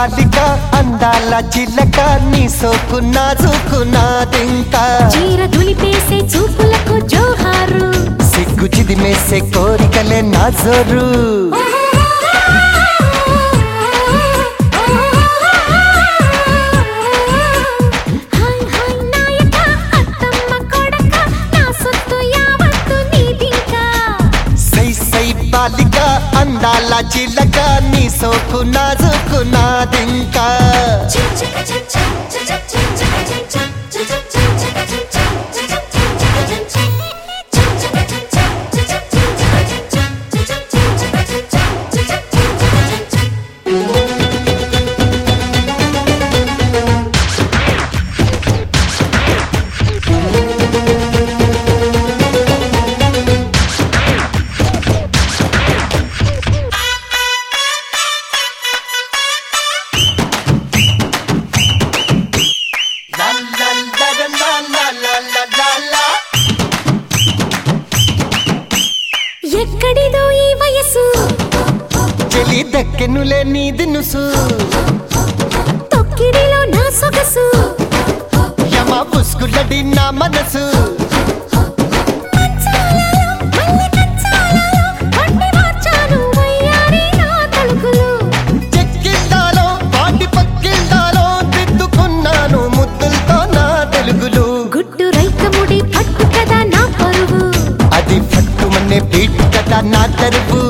బాలిక అందాల చిల్లక నీ సోకు నాజుకున్నాదింకా చీర దులిపేసే చూపులకు జోహారు సిగ్గు చిదిమేసే కోరికలే నా జోరు హాయ్ హాయ్ నాయక అత్తమ్మ కొడక నా సొత్తు యావత్తు నీదింకా సై సై బాలిక అందాల చిల్లక నీ సోకు నాజుకున్నాదింకా లా లా లా లా లా లా లా లా లా. ఎక్కడిదో ఈ వయసు చెలి దక్కెనులే నీ దినుసు తొక్కిడిలో నా సొగసు యమ పుస్కులడి నా మనసు మంచాలలో, మల్లె కంచాలలో, వండి మార్చాను వయ్యారి నా తలుకులు. చెక్కిళ్ళాలో వాటి పక్కిళ్ళాలో దిద్దుకున్నాను ముద్దులతో నా తెలుగులు గుడ్డు రైకముడి పట్టు కదా నా పరువు అది పట్టుమనే బీట్ కదా నా తరువు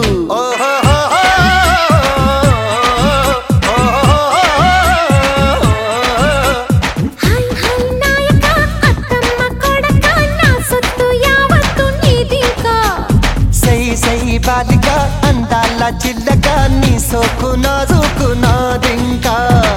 హాయ్ హాయ్ నాయక అత్తమ్మ కొడక నా సొత్తు యావత్తు నీదింకా సై సై బాలిక అందాల చిల్లక నీ సోకు నాజుకు నాదింకా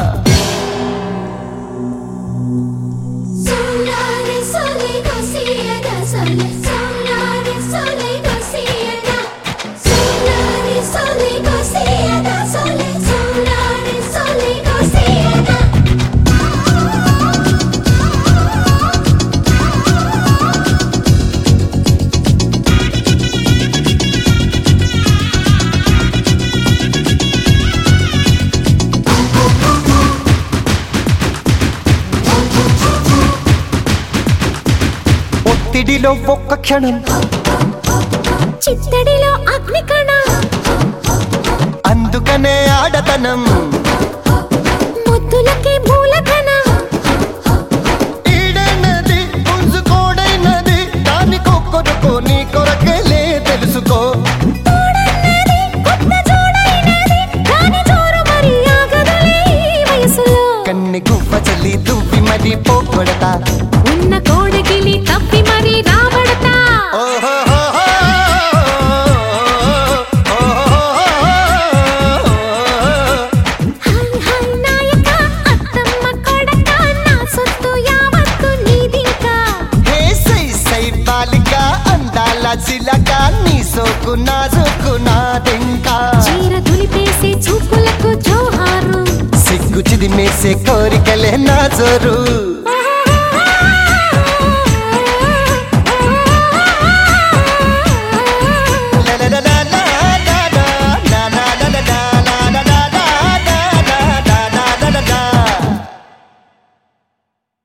సోలారి సోలే గోసియదా సోలే సోలారి సోలే గోసియదా సోలారి సోలే గోసియదా సోలే సోలారి సోలే గోసియదా ఒత్తిడిలో ఒక్క క్షణం చిత్తడిలో అగ్నికణ అందుకనే ఆడతనం ముద్దులకే మూలధన ఈడైనది పుంజుకోడైనది దానికొక్కరుకో నీ కొరకేలే తెలుసుకో తోడన్నది కొత్త జోడైనది దాని జోరు మరి ఆగదులే ఈ వయసులో కన్నె గువ్వ చల్లి దువ్వి మరి పోగొడతా ఉన్న కోడగిలి తప్పి మరి రాబడతా హాయ్ హాయ్ నాయక అత్తమ్మ కొడక నా సొత్తు యావత్తు నీదింకా హే సై సై బాలిక అందాల చిలక నీ సోకు నాజుకు నాదింకా చీర దులిపేసే చూపులకు జోహారు సిగ్గు చిదిమేసే కోరికలే నా జోరు